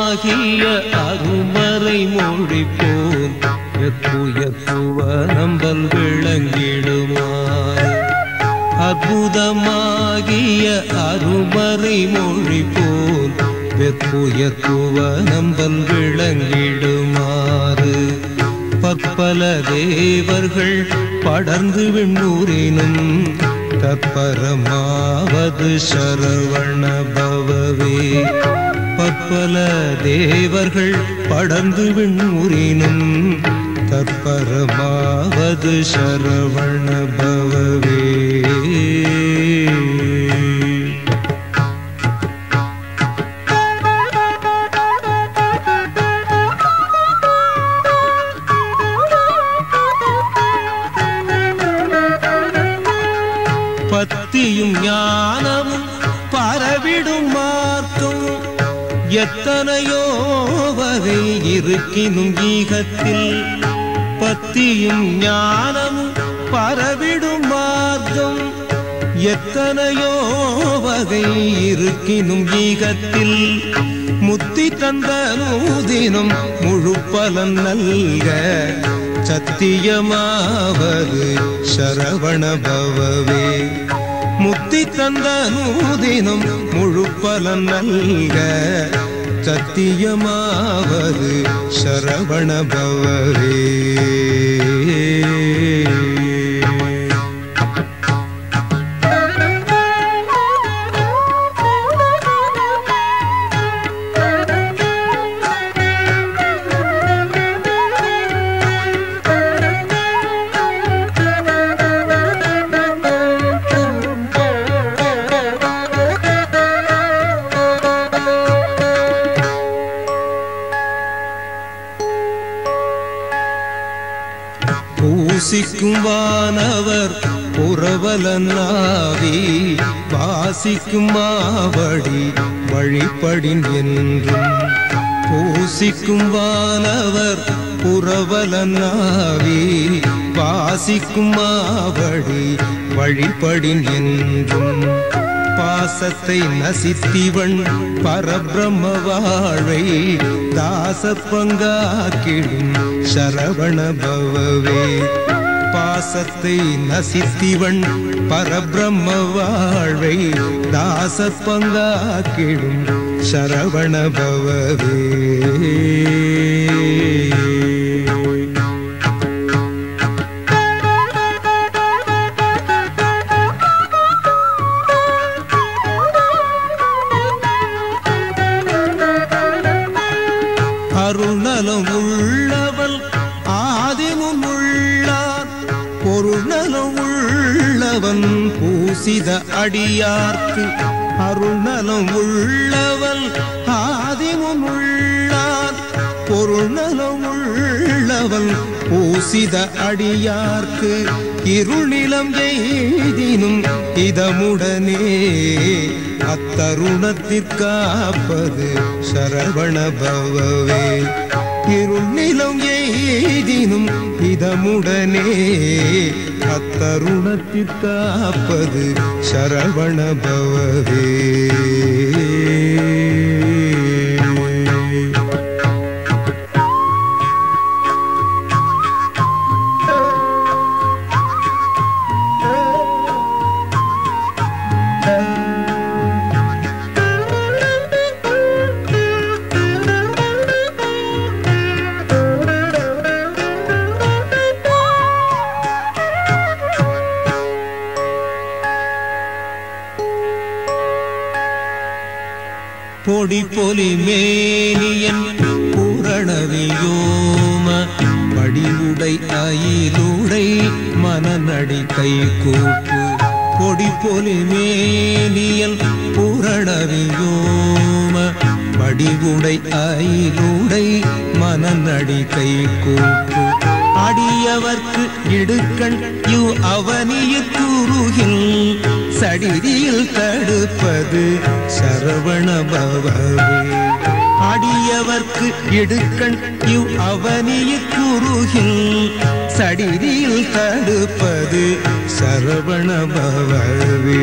அருமறை மொழி போல் எத்துயர்த்துவ நம்பல் விளங்கிடுமாறு அற்புதமாகிய அருமறை மொழி போல் வெப்புயர்த்துவ நம்பல் விளங்கிடுமாறு பற்பல தேவர்கள் படர்ந்து விண்ணூரினும் தற்பரமாவது சரவண பவவே பற்பல தேவர்கள் படர்ந்து விண்ணூரினும் தற்பரமாவது சரவண பவவே பத்தியும் ஞானமும் பரவிடும் மார்க்கம் எத்தனையோ வகை இருக்கினும் ஈகத்தில் பத்தியும் ஞானமும் பரவிடும் மார்க்கம் எத்தனையோ வகை இருக்கினும் ஈகத்தில் முத்தி தந்த நூதினும் முழு பலன் நல்க சத்தியமாவது சரவண பவவே முத்தி தந்த நூதினும் முழு பலன் நல்க சத்தியமாவது சரவண பவவே பூசிக்கும் வானவர் புறவலனாவி வாசிக்கும் மாவடி வழிபடின் என்றும் பூசிக்கும் வானவர் புறவலனாவி வாசிக்கும் மாவடி வழிபடின் என்றும் பாசத்தை நசித்திவன் பரபிரம்ம வாழ்வை தாச பங்காக்கிடும் சரவண பவவே பாசத்தை நசித்திவன் பரபிரம்ம வாழ்வை தாச பங்காக்கிடும் சரவண பவவே அருணலம் உள்ளவள் ஆதிமும் உள்ளார் பொருணலம் உள்ளவன் பூசித அடியார்க்கு அருணலம் உள்ளவள் ஆதிமும் உள்ளார் பொருணலம் உள்ளவன் பூசித அடியார்க்கு இருளிலம் எய்தினும் இதமுடனே அத்தருணத்திற்காப்பது சரவண பவவே இருநிலம் எய்தினும் இதமுடனே அத்தருணத்திற்காப்பது சரவண பவவே பொடி பொலி மேனியன் பூரணவியோம படிவுடை அயிலுடை மனநடி கை கூப்பு பொடி பொலி மேனியல் பூரணவியோம படிவுடை அயிலுடை மனநடி கை கூப்பு அடியவர்க்கு இடுக்கண் யு அவனியுக்குருகில் சடிதியில் தடுப்பது சரவண பவவே அடியவர்க்கு இடுக்கண் யு அவனியுக்குருகில் சடிதியில் தடுப்பது சரவண பவவே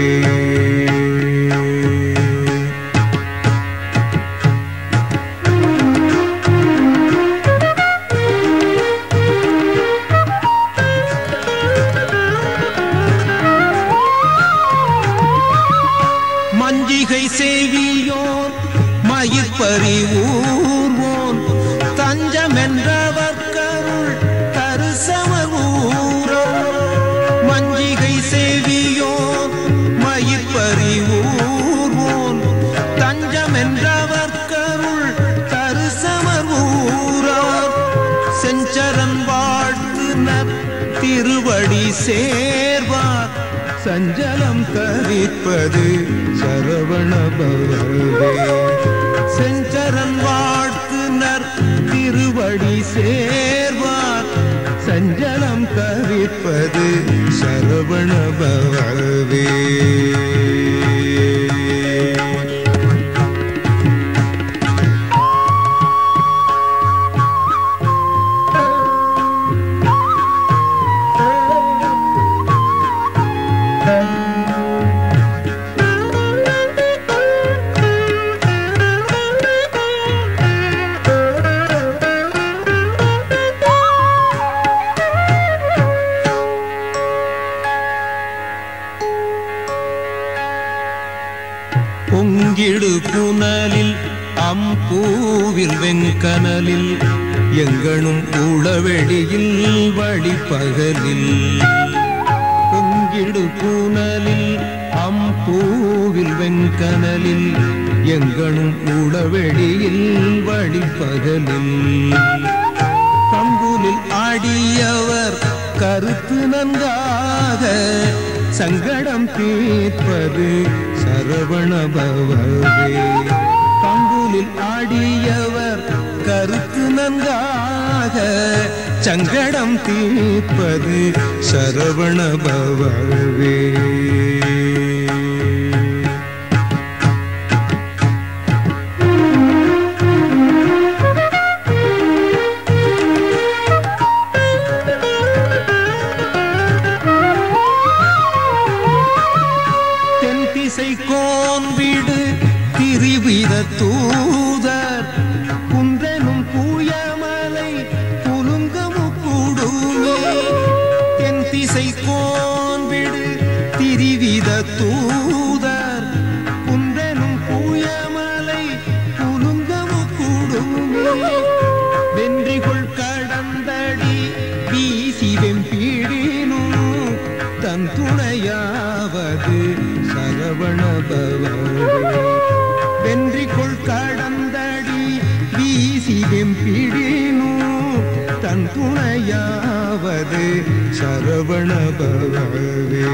சேர்வார் சஞ்சலம் தவிப்பது சரவண பவவே செஞ்சரன் வாழ்த்துனர் திருவடி சேர்வார் சஞ்சலம் தவிப்பது சரவண பவவே பொங்கிடு புனலில் அம்பூவில் வெங்கனலில் எங்கனும் உளவெளியில் வழிப்பகலில் பொங்கிடு புனலில் அம்பூவில் வெங்கனலில் எங்கனும் உளவெளியில் வழிப்பகலில் கங்குலில் ஆடியவர் கருத்து நன்றாக சங்கடம் தீர்ப்பது சரவண பவவே கங்குலில் ஆடியவர் கருத்து நன்றாக சங்கடம் தீர்ப்பது சரவண பவவே தென் திசை கோன்விடு திரிவித தூதர் குன்றனும் பூயமலை புலுங்கமு கூடுமே தென் திசை கோன்விடு திரிவித தூதர் குன்றனும் பூயமலை புலுங்கமு கூடுமே வென்றிகொள் கடந்தடி வீசி வெம்பீடினும் தன் துணையாவது சரவண பவவே வென்றிகொள் கடந்தடி வீசி வெம்பிடினும் தன் துணையாவது சரவண பவவே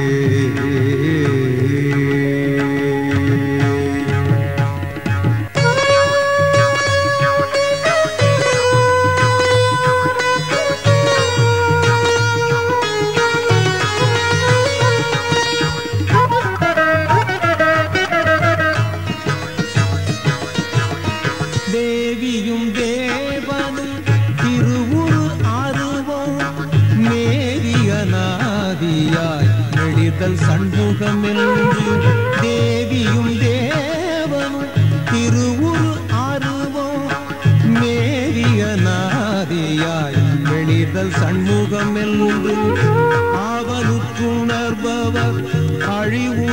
தேவியும் தேவனும் திருவுரு அருவம் மேவிய நாதியாய் நெளிதல் சண்முகம் என்று தேவியும் தேவனும் திருவுரு அருவம் மேவிய நாதியாய் வெளிதல் சண்முகம் என்று ஆவலுற்றுணர்பவர் அழிவு